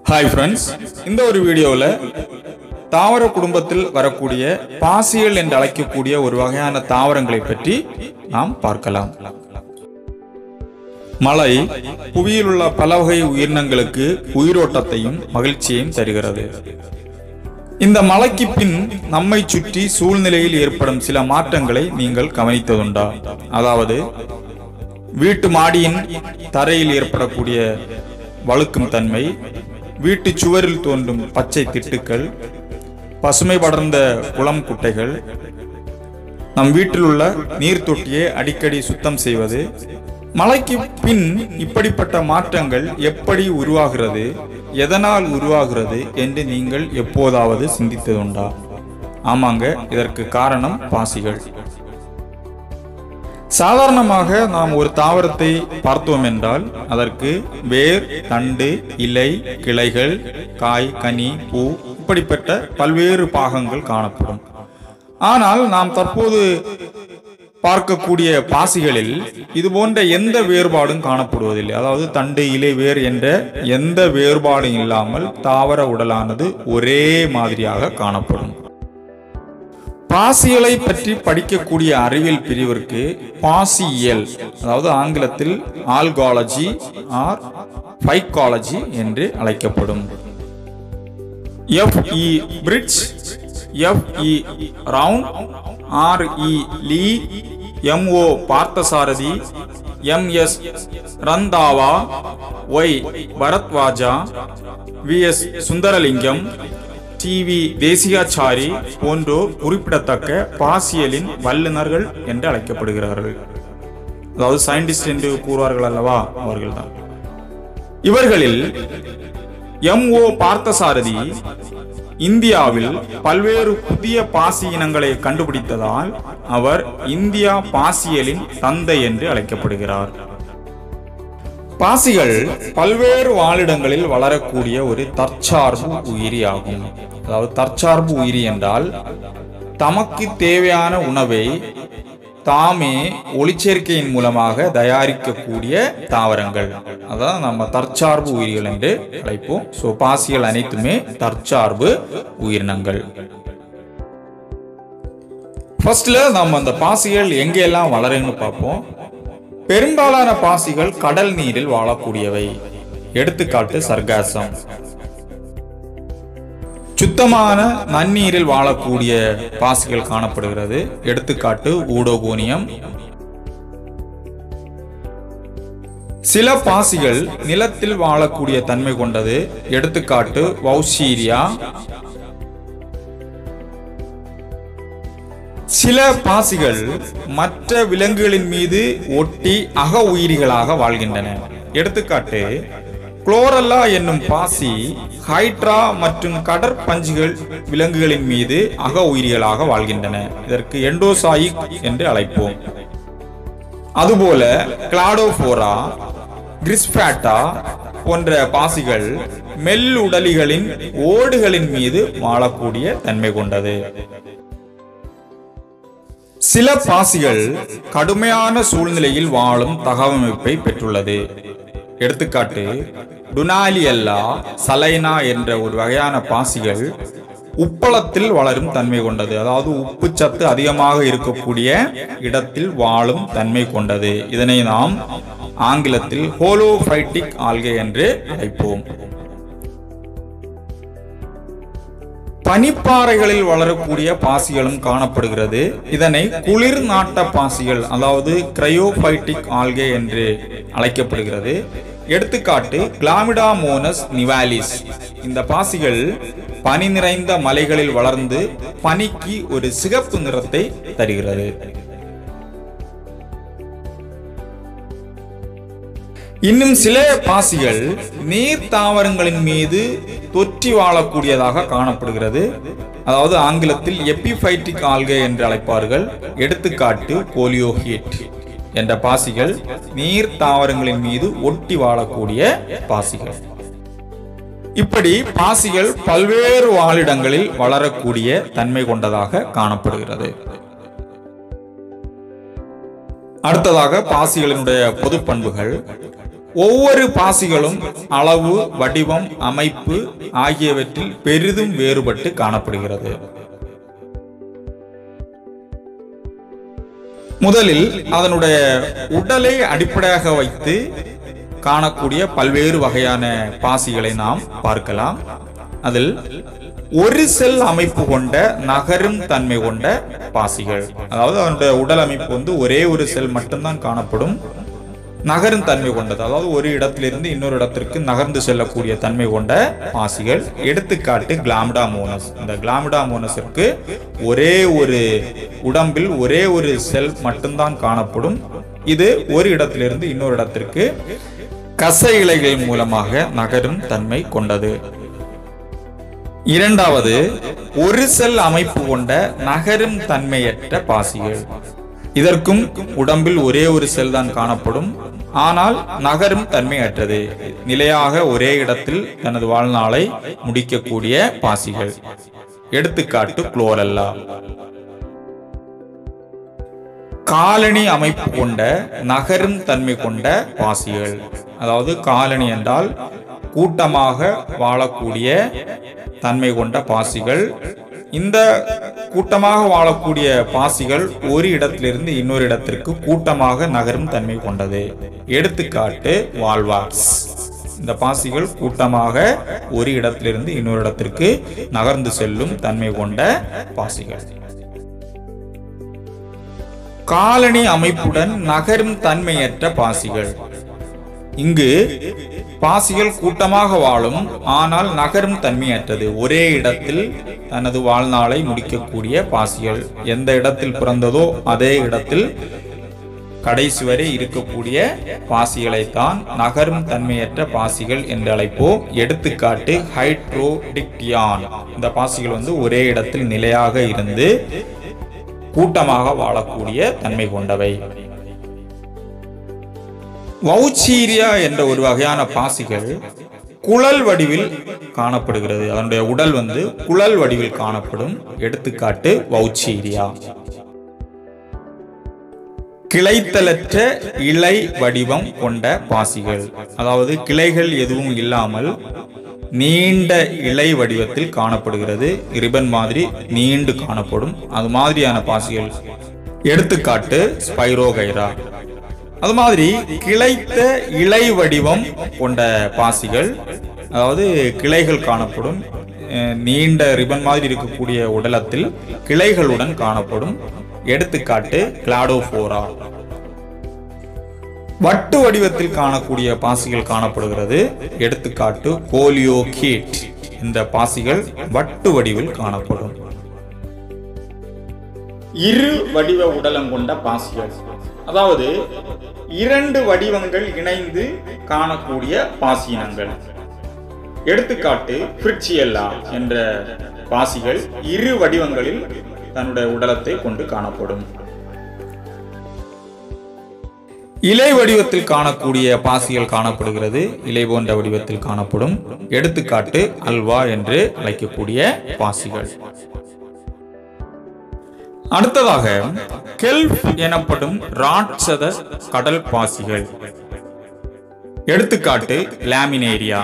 hi friends இந்த ஒரு வீடியோவில் தாவர குடும்பத்தில் வரக்கூடிய பாசிகள் என்று அழைக்கக்கூடிய ஒரு வகையான தாவரங்களை பற்றி நாம் பார்க்கலாம் மழை புவியில் உள்ள பல வகை உயிரினங்களுக்கு உயிரோட்டத்தையும் மகிழ்ச்சியையும் தருகிறது இந்த மழைக்கு பின் நம்மை சுற்றி சூழ்நிலையில் ஏற்படும் சில மாற்றங்களை நீங்கள் கவனித்ததுண்டா அதாவது வீட்டு மாடியின் தரையில் ஏற்படக்கூடிய வழுக்கும் தன்மை வீட்டு சுவரில் தோன்றும் பச்சை திட்டுக்கள் பசுமை படர்ந்த குளம் குட்டைகள் நம் வீட்டில் உள்ள நீர் தொட்டியை அடிக்கடி சுத்தம் செய்வது மழைக்கு பின் இப்படிப்பட்ட மாற்றங்கள் எப்படி உருவாகிறது எதனால் உருவாகிறது என்று நீங்கள் எப்போதாவது சிந்தித்ததுண்டா ஆமாங்க இதற்கு காரணம் பாசிகள் சாதாரணமாக நாம் ஒரு தாவரத்தை பார்த்தோம் என்றால் அதற்கு வேர் தண்டு இலை கிளைகள் காய் கனி பூ இப்படிப்பட்ட பல்வேறு பாகங்கள் காணப்படும் ஆனால் நாம் தற்போது பார்க்கக்கூடிய பாசிகளில் இது போன்ற எந்த வேறுபாடும் காணப்படுவதில்லை அதாவது தண்டு இலை வேர் என்ற எந்த வேறுபாடும் இல்லாமல் தாவர உடலானது ஒரே மாதிரியாக காணப்படும் பாசிகளை பற்றி படிக்கக்கூடிய அறிவியல் பிரிவிற்கு பாசியியல் அதாவது ஆங்கிலத்தில் ஆல்காலஜி ஆர் பைக்காலஜி என்று அழைக்கப்படும் F E Fritsch F E Round R E Lee M O Parthasarathy M S Randhawa Y Bharadwaja V S Sundaralingam T V Desikachary போன்றோர் குறிப்பிடத்தக்க பாசியலின் வல்லுநர்கள் என்று அழைக்கப்படுகிறார்கள் அதாவது சயின்டிஸ்ட் என்று கூறுவார்கள் அல்லவா அவர்கள்தான் இவர்களில் எம் ஓ பார்த்தசாரதி இந்தியாவில் பல்வேறு புதிய பாசி இனங்களை கண்டுபிடித்ததால் அவர் இந்தியா பாசியலின் தந்தை என்று அழைக்கப்படுகிறார் பாசிகள் பல்வேறு வாழிடங்களில் வளரக்கூடிய ஒரு தற்சார்பு உயிரி ஆகும் அதாவது தற்சார்பு உயிரி என்றால் தமக்கு தேவையான உணவை தாமே ஒளிச்சேர்க்கையின் மூலமாக தயாரிக்கக்கூடிய தாவரங்கள் அதான் நம்ம தற்சார்பு உயிரிகள் என்று அழைப்போம் ஸோ பாசிகள் அனைத்துமே தற்சார்பு உயிரினங்கள் ஃபர்ஸ்ட்ல நம்ம அந்த பாசிகள் எங்கெல்லாம் வளருன்னு பார்ப்போம் பெரும்பாலான பாசிகள் கடல் நீரில் வாழக்கூடியவை எடுத்துக்காட்டு சர்காசம் சுத்தமான நன்னீரில் வாழக்கூடிய பாசிகள் காணப்படுகிறது எடுத்துக்காட்டு ஊடோகோனியம் சில பாசிகள் நிலத்தில் வாழக்கூடிய தன்மை கொண்டது எடுத்துக்காட்டு வௌசீரியா சில பாசிகள் மற்ற விலங்குகளின் மீது ஒட்டி அக உயிரிகளாக வாழ்கின்றன எடுத்துக்காட்டு குளோரல்லா என்னும் பாசி ஹைட்ரா மற்றும் கடற்பஞ்சுகள் விலங்குகளின் மீது அக உயிரிகளாக வாழ்கின்றன இதற்கு எண்டோசாயிக் என்று அழைப்போம் அதுபோல கிளாடோபோரா கிரிஸ்பாட்டா போன்ற பாசிகள் மெல்லுடலிகளின் ஓடுகளின் மீது வாழக்கூடிய தன்மை கொண்டது சில பாசிகள் கடுமையான சூழ்நிலையில் வாழும் தகவமைப்பை பெற்றுள்ளது எடுத்துக்காட்டு டுனாலியல்லா சலைனா என்ற ஒரு வகையான பாசிகள் உப்பளத்தில் வளரும் தன்மை கொண்டது அதாவது உப்பு சத்து அதிகமாக இருக்கக்கூடிய இடத்தில் வாழும் தன்மை கொண்டது இதனை நாம் ஆங்கிலத்தில் ஹோலோஃபைட்டிக் ஆல்கே என்று அழைப்போம் பனிப்பாறைகளில் வளரக்கூடிய பாசிகளும் காணப்படுகிறது இதனை குளிர் நாட்ட பாசிகள் அதாவது கிரையோபைட்டிக் ஆல்கே என்று அழைக்கப்படுகிறது எடுத்துக்காட்டு கிளாமிடா மோனஸ் நிவாலிஸ் இந்த பாசிகள் பனி நிறைந்த மலைகளில் வளர்ந்து பனிக்கு ஒரு சிகப்பு நிறத்தை தருகிறது இன்னும் சில பாசிகள் நீர் தாவரங்களின் மீது தொற்றி வாழக்கூடியதாக காணப்படுகிறது அதாவது ஆங்கிலத்தில் எபிஃபைட்டிக் ஆல்கே என்று அழைப்பார்கள் எடுத்துக்காட்டு போலியோஹியட் என்ற பாசிகள் நீர் தாவரங்களின் மீது ஒட்டி வாழக்கூடிய பாசிகள் இப்படி பாசிகள் பல்வேறு வாழிடங்களில் வளரக்கூடிய தன்மை கொண்டதாக காணப்படுகிறது அடுத்ததாக பாசிகளினுடைய பொது பண்புகள் ஒவ்வொரு பாசிகளும் அளவு வடிவம் அமைப்பு ஆகியவற்றில் பெரிதும் வேறுபட்டு காணப்படுகிறது முதலில் அதனுடைய உடலை அடிப்படையாக வைத்து காணக்கூடிய பல்வேறு வகையான பாசிகளை நாம் பார்க்கலாம் அதில் ஒரு செல் அமைப்பு கொண்ட நகரும் தன்மை கொண்ட பாசிகள் அதாவது அதனுடைய உடல் அமைப்பு வந்து ஒரே ஒரு செல் மட்டும்தான் காணப்படும் நகரும் தன்மை கொண்டது அதாவது ஒரு இடத்திலிருந்து இன்னொரு இடத்திற்கு நகர்ந்து செல்லக்கூடிய தன்மை கொண்ட பாசிகள் எடுத்துக்காட்டு கிளாமிடா மோனஸ் இந்த கிளாமிடா மோனஸிற்கு ஒரே ஒரு உடம்பில் ஒரே ஒரு செல் மட்டும்தான் காணப்படும் இது ஒரு இடத்திலிருந்து இன்னொரு இடத்திற்கு கச இலைகள் மூலமாக நகரும் தன்மை கொண்டது இரண்டாவது ஒரு செல் அமைப்பு கொண்ட நகரும் தன்மையற்ற பாசிகள் இதற்கும் உடம்பில் ஒரே ஒரு செல் தான் காணப்படும் ஆனால் நகரும் தன்மையற்றது நிலையாக ஒரே இடத்தில் தனது வாழ்நாளை முடிக்கக்கூடிய பாசிகள் எடுத்துக்காட்டு குளோரல்லா காலனி அமைப்பு கொண்ட நகரும் தன்மை கொண்ட பாசிகள் அதாவது காலனி என்றால் கூட்டமாக வாழக்கூடிய தன்மை கொண்ட பாசிகள் இந்த கூட்டமாக வாழக்கூடிய பாசிகள் ஒரு இடத்திலிருந்து இன்னொரு இடத்திற்கு கூட்டமாக நகரும் தன்மை கொண்டது எடுத்துக்காட்டு வால்வாக்ஸ் இந்த பாசிகள் கூட்டமாக ஒரு இடத்திலிருந்து இன்னொரு இடத்திற்கு நகர்ந்து செல்லும் தன்மை கொண்ட பாசிகள் காலனி அமைப்புடன் நகரும் தன்மையற்ற பாசிகள் இங்கு பாசிகள் கூட்டமாக வாழும் ஆனால் நகரும் தன்மையற்றது ஒரே இடத்தில் தனது வாழ்நாளை முடிக்கக்கூடிய பாசிகள் எந்த இடத்தில் பிறந்ததோ அதே இடத்தில் கடைசி வரை இருக்கக்கூடிய பாசிகளைத்தான் நகரும் தன்மையற்ற பாசிகள் என்று அழைப்போம் எடுத்துக்காட்டு ஹைட்ரோடிக்டியான் இந்த பாசிகள் வந்து ஒரே இடத்தில் நிலையாக இருந்து கூட்டமாக வாழக்கூடிய தன்மை கொண்டவை வவுச்சீரியா என்ற ஒரு வகையான பாசிகள் குழல் வடிவில் காணப்படுகிறது அதனுடைய உடல் வந்து குழல் வடிவில் காணப்படும் எடுத்துக்காட்டு வவுச்சீரியா கிளைத்தலற்ற இலை வடிவம் கொண்ட பாசிகள் அதாவது கிளைகள் எதுவும் இல்லாமல் நீண்ட இலை வடிவத்தில் காணப்படுகிறது ரிபன் மாதிரி நீண்டு காணப்படும் அது மாதிரியான பாசிகள் எடுத்துக்காட்டு ஸ்பைரோகைரா அது மாதிரி கிளைத்த இலை வடிவம் கொண்ட பாசிகள் அதாவது கிளைகள் காணப்படும் அஹ் நீண்ட ரிபன் மாதிரி இருக்கக்கூடிய உடலத்தில் கிளைகளுடன் காணப்படும் எடுத்துக்காட்டு கிளாடோபோரா வட்டு வடிவத்தில் காணக்கூடிய பாசிகள் காணப்படுகிறது எடுத்துக்காட்டு கோலியோகீட் இந்த பாசிகள் வட்டு வடிவில் காணப்படும் இரு வடிவ உடலம் கொண்ட பாசிகள் அதாவது இரண்டு வடிவங்கள் இணைந்து காணக்கூடிய பாசியினங்கள் எடுத்துக்காட்டு ஃபிரிட்சியல்லா என்ற பாசிகள் இரு வடிவங்களில் தன்னுடைய உடலத்தை கொண்டு காணப்படும் இலை வடிவத்தில் காணக்கூடிய பாசிகள் காணப்படுகிறது இலை போன்ற வடிவத்தில் காணப்படும் எடுத்துக்காட்டு அல்வா என்று அழைக்கக்கூடிய பாசிகள் அடுத்ததாக கெல்ப் எனப்படும் ராட்சத கடல் பாசிகள் எடுத்துக்காட்டு லாமினேரியா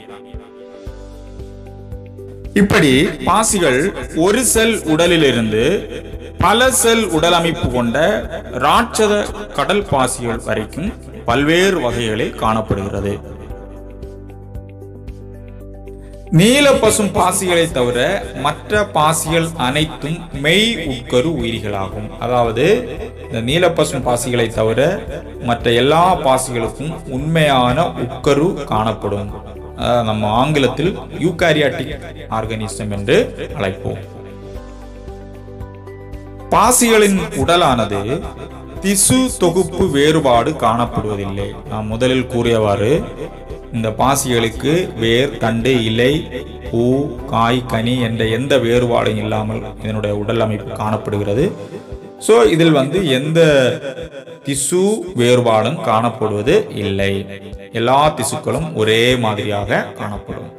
இப்படி பாசிகள் ஒரு செல் உடலிலிருந்து பல செல் உடல் அமைப்பு கொண்ட ராட்சத கடல் பாசிகள் வரைக்கும் பல்வேறு வகைகளில் காணப்படுகிறது நீல பசும் பாசிகளை தவிர மற்ற பாசிகள் அனைத்தும் மெய் உட்கரு உயிரிகளாகும் அதாவது இந்த நீல பசும் பாசிகளை தவிர மற்ற எல்லா பாசிகளுக்கும் உண்மையான உட்கரு காணப்படும் அதாவது நம்ம ஆங்கிலத்தில் யூகாரியாட்டிக் ஆர்கனிசம் என்று அழைப்போம் பாசிகளின் உடலானது திசு தொகுப்பு வேறுபாடு காணப்படுவதில்லை நாம் முதலில் கூறியவாறு இந்த பாசிகளுக்கு வேர் தண்டு இலை பூ காய் கனி என்ற எந்த வேறுபாடும் இல்லாமல் இதனுடைய உடல் அமைப்பு காணப்படுகிறது ஸோ இதில் வந்து எந்த திசு வேறுபாடும் காணப்படுவது இல்லை எல்லா திசுக்களும் ஒரே மாதிரியாக காணப்படும்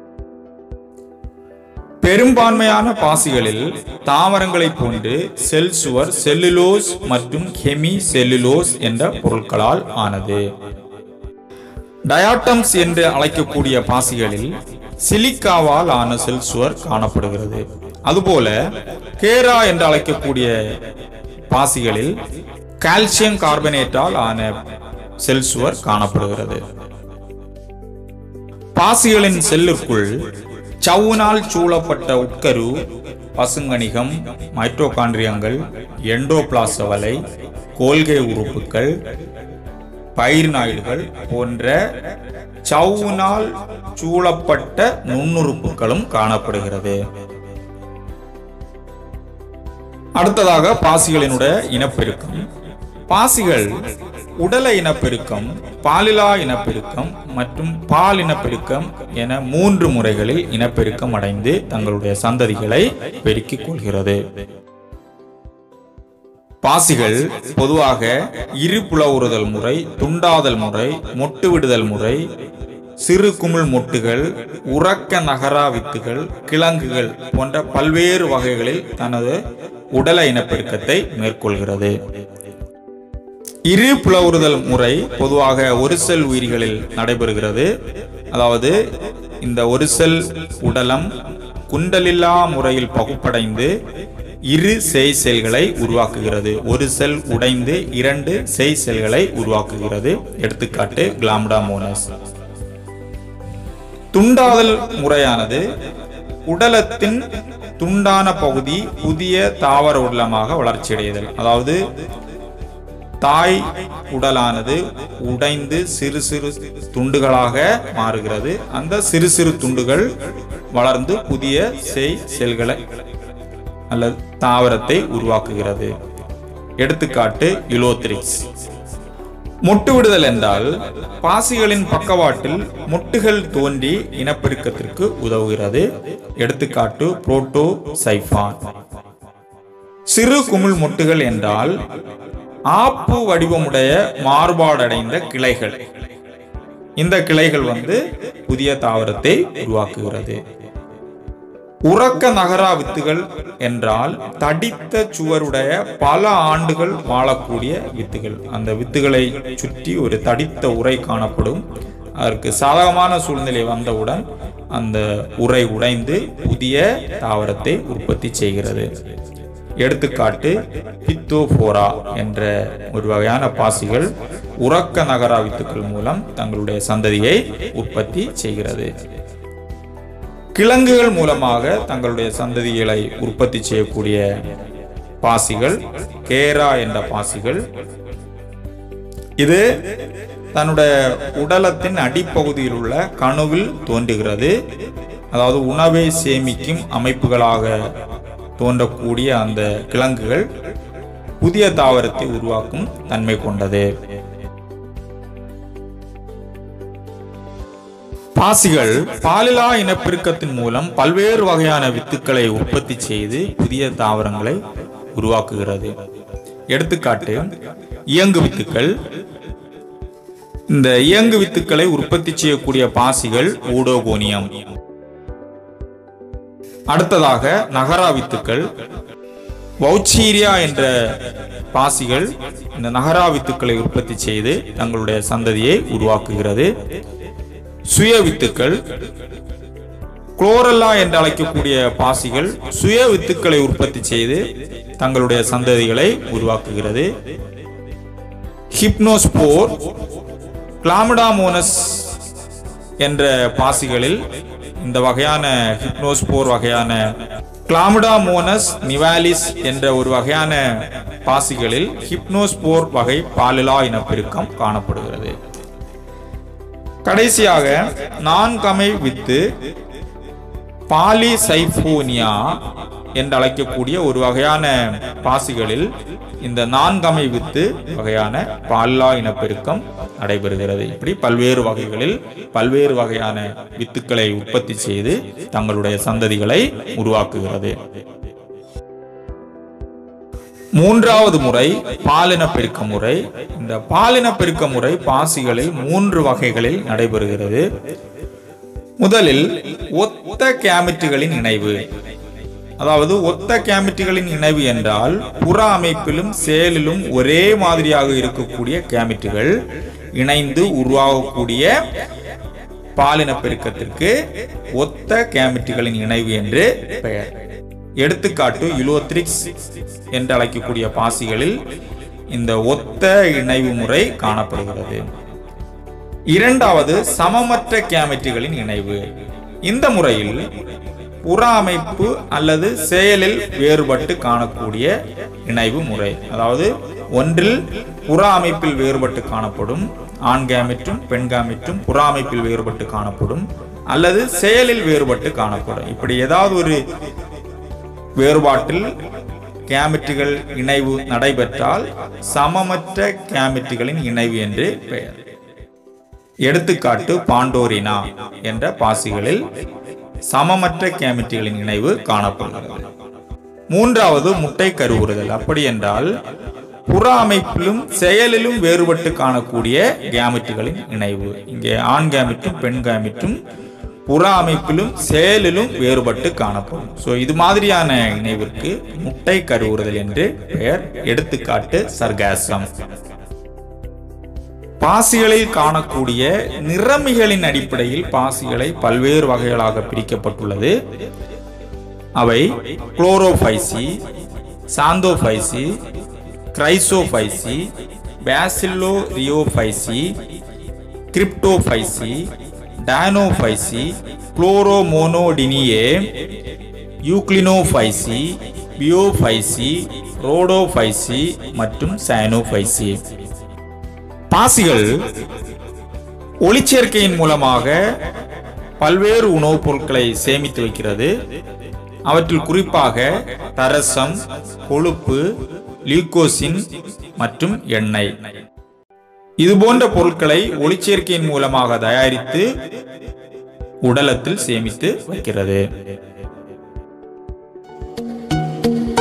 பெரும்பான்மையான பாசிகளில் தாவரங்களைப் போன்று செல் சுவர் செல்லுலோஸ் மற்றும் ஹெமி செல்லுலோஸ் என்ற பொருட்களால் ஆனது டயாட்டம்ஸ் என்று அழைக்கக்கூடிய பாசிகளில் சிலிக்காவால் ஆன செல் சுவர் காணப்படுகிறது அதுபோல கேரா என்று அழைக்கக்கூடிய பாசிகளில் கால்சியம் கார்பனேட்டால் ஆன செல் சுவர் காணப்படுகிறது பாசிகளின் செல்லுக்குள் சவுனால் சூழப்பட்ட உட்கரு பசுங்கணிகம் மைட்டோகாண்ட்ரியங்கள் எண்டோபிளாசவலை கோல்கை உறுப்புகள் பயிர்நாய்டுகள் போன்ற சவுனால் சூழப்பட்ட நுண்ணுறுப்புகளும் காணப்படுகிறது அடுத்ததாக பாசிகளினுடைய இனப்பெருக்கம் பாசிகள் உடல இனப்பெருக்கம் பாலிலா இனப்பெருக்கம் மற்றும் பால் இனப்பெருக்கம் என மூன்று முறைகளில் இனப்பெருக்கம் அடைந்து தங்களுடைய சந்ததிகளை பெருக்கிக் கொள்கிறது பாசிகள் பொதுவாக இருபுலவுறுதல் முறை துண்டாதல் முறை மொட்டு விடுதல் முறை சிறு குமிழ் மொட்டுகள் உறக்க நகரா வித்துகள் கிழங்குகள் போன்ற பல்வேறு வகைகளில் தனது உடல இனப்பெருக்கத்தை மேற்கொள்கிறது இரு புலவுறுதல் முறை பொதுவாக ஒரு செல் உயிரிகளில் நடைபெறுகிறது அதாவது இந்த ஒரு செல் உடலம் குண்டலில்லா முறையில் பகுப்படைந்து இரு செய் செல்களை உருவாக்குகிறது ஒரு செல் உடைந்து இரண்டு செய் செல்களை உருவாக்குகிறது எடுத்துக்காட்டு கிளாம்டா மோனஸ் துண்டாதல் முறையானது உடலத்தின் துண்டான பகுதி புதிய தாவர உடலமாக வளர்ச்சியடைதல் அதாவது தாய் உடலானது உடைந்து சிறு சிறு துண்டுகளாக மாறுகிறது அந்த சிறு சிறு துண்டுகள் வளர்ந்து புதிய செய் செல்களை அல்லது தாவரத்தை உருவாக்குகிறது எடுத்துக்காட்டு யுலோத்ரிக்ஸ் மொட்டு விடுதல் என்றால் பாசிகளின் பக்கவாட்டில் மொட்டுகள் தோன்றி இனப்பெருக்கத்திற்கு உதவுகிறது எடுத்துக்காட்டு புரோட்டோ சைஃபான் சிறு குமிழ் மொட்டுகள் என்றால் ஆப்பு வடிவமுடைய மாறுபாடடைந்த கிளைகள் இந்த கிளைகள் வந்து புதிய தாவரத்தை உருவாக்குகிறது உறக்க நகரா வித்துகள் என்றால் தடித்த சுவருடைய பல ஆண்டுகள் வாழக்கூடிய வித்துகள் அந்த வித்துகளை சுற்றி ஒரு தடித்த உரை காணப்படும் அதற்கு சாதகமான சூழ்நிலை வந்தவுடன் அந்த உரை உடைந்து புதிய தாவரத்தை உற்பத்தி செய்கிறது எடுத்துக்காட்டு பித்தோபோரா என்ற ஒரு வகையான பாசிகள் உறக்க நகரா வித்துக்கள் மூலம் தங்களுடைய சந்ததியை உற்பத்தி செய்கிறது கிழங்குகள் மூலமாக தங்களுடைய சந்ததிகளை உற்பத்தி செய்யக்கூடிய பாசிகள் கேரா என்ற பாசிகள் இது தன்னுடைய உடலத்தின் அடிப்பகுதியில் உள்ள கணுவில் தோன்றுகிறது அதாவது உணவை சேமிக்கும் அமைப்புகளாக தோன்றக்கூடிய அந்த கிழங்குகள் புதிய தாவரத்தை உருவாக்கும் தன்மை கொண்டது பாசிகள் பாலிலா இனப்பெருக்கத்தின் மூலம் பல்வேறு வகையான வித்துக்களை உற்பத்தி செய்து புதிய தாவரங்களை உருவாக்குகிறது எடுத்துக்காட்டு இயங்கு வித்துக்கள் இந்த இயங்கு வித்துக்களை உற்பத்தி செய்யக்கூடிய பாசிகள் ஊடோகோனியம் அடுத்ததாக நகரா வித்துக்கள் வௌச்சீரியா என்ற பாசிகள் இந்த நகரா வித்துக்களை உற்பத்தி செய்து தங்களுடைய சந்ததியை உருவாக்குகிறது சுய வித்துக்கள் குளோரல்லா என்று அழைக்கக்கூடிய பாசிகள் சுய வித்துக்களை உற்பத்தி செய்து தங்களுடைய சந்ததிகளை உருவாக்குகிறது ஹிப்னோஸ்போர் கிளாமிடாமோனஸ் என்ற பாசிகளில் இந்த வகையான ஹிப்னோஸ்போர் வகையான கிளாமிடாமோனஸ் நிவாலிஸ் என்ற ஒரு வகையான பாசிகளில் ஹிப்னோஸ்போர் வகை பாலிலா இனப்பெருக்கம் காணப்படுகிறது கடைசியாக நான்கமை வித்து பாலிசைபோனியா என்று அழைக்கக்கூடிய ஒரு வகையான பாசிகளில் இந்த நான்கமை வித்து வகையான பால்லா இனப்பெருக்கம் நடைபெறுகிறது இப்படி பல்வேறு வகைகளில் பல்வேறு வகையான வித்துக்களை உற்பத்தி செய்து தங்களுடைய சந்ததிகளை உருவாக்குகிறது மூன்றாவது முறை பாலின பெருக்க முறை இந்த பாலின பெருக்க முறை பாசிகளில் மூன்று வகைகளில் நடைபெறுகிறது முதலில் ஒத்த கேமிட்டுகளின் இணைவு அதாவது ஒத்த கேமிட்டுகளின் இணைவு என்றால் புற அமைப்பிலும் செயலிலும் ஒரே மாதிரியாக இருக்கக்கூடிய கேமிட்டுகள் இணைந்து உருவாகக்கூடிய பாலின பெருக்கத்திற்கு ஒத்த கேமெட்டுகளின் இணைவு என்று பெயர் எடுத்துக்காட்டு யுலோத்ரிக்ஸ் என்று அழைக்கக்கூடிய பாசிகளில் இந்த ஒத்த இணைவு முறை காணப்படுகிறது இரண்டாவது சமமற்ற கேமெட்டுகளின் இணைவு இந்த முறையில் புற அமைப்பு அல்லது செயலில் வேறுபட்டு காணக்கூடிய இணைவு முறை அதாவது ஒன்றில் புற அமைப்பில் வேறுபட்டு காணப்படும் ஆண் கேமெட்டும் பெண் கேமெட்டும் புற அமைப்பில் வேறுபட்டு காணப்படும் அல்லது செயலில் வேறுபட்டு காணப்படும் இப்படி ஏதாவது ஒரு வேறுபாட்டில் கேமெட்டுகள் இணைவு நடைபெற்றால் சமமற்ற கேமெட்டுகளின் இணைவு என்று பெயர் எடுத்துக்காட்டு பாண்டோரினா என்ற பாசிகளில் சமமற்ற கேமெட்டுகளின் இணைவு காணப்படுகிறது மூன்றாவது முட்டை கருவுறுதல் அப்படி என்றால் புற அமைப்பிலும் செயலிலும் வேறுபட்டு காணக்கூடிய கேமெட்டுகளின் இணைவு இங்கே ஆண் கேமெட்டும் பெண் கேமெட்டும் புற அமைப்பிலும் செயலிலும் வேறுபட்டு காணப்படும் ஸோ இது மாதிரியான இணைவிற்கு முட்டை கருவுறுதல் என்று பெயர் எடுத்துக்காட்டு சர்காசம் பாசிகளில் காணக்கூடிய நிறமிகளின் அடிப்படையில் பாசிகளை பல்வேறு வகைகளாக பிரிக்கப்பட்டுள்ளது அவை குளோரோபைசி சாந்தோபைசி கிரைசோபைசி பேசில்லோ ரியோபைசி கிரிப்டோபைசி டானோபைசி குளோரோமோனோடினியே யூக்ளினோபைசி பியோபைசி ரோடோபைசி மற்றும் சயனோபைசி பாசிகள் ஒளிச்சேர்க்கையின் மூலமாக பல்வேறு உணவுப் பொருட்களை சேமித்து வைக்கிறது அவற்றில் குறிப்பாக தரசம் கொழுப்பு லியூகோசின் மற்றும் எண்ணெய் இது போன்ற பொருட்களை ஒளிச்சேர்க்கையின் மூலமாக தயாரித்து உடலத்தில் சேமித்து வைக்கிறது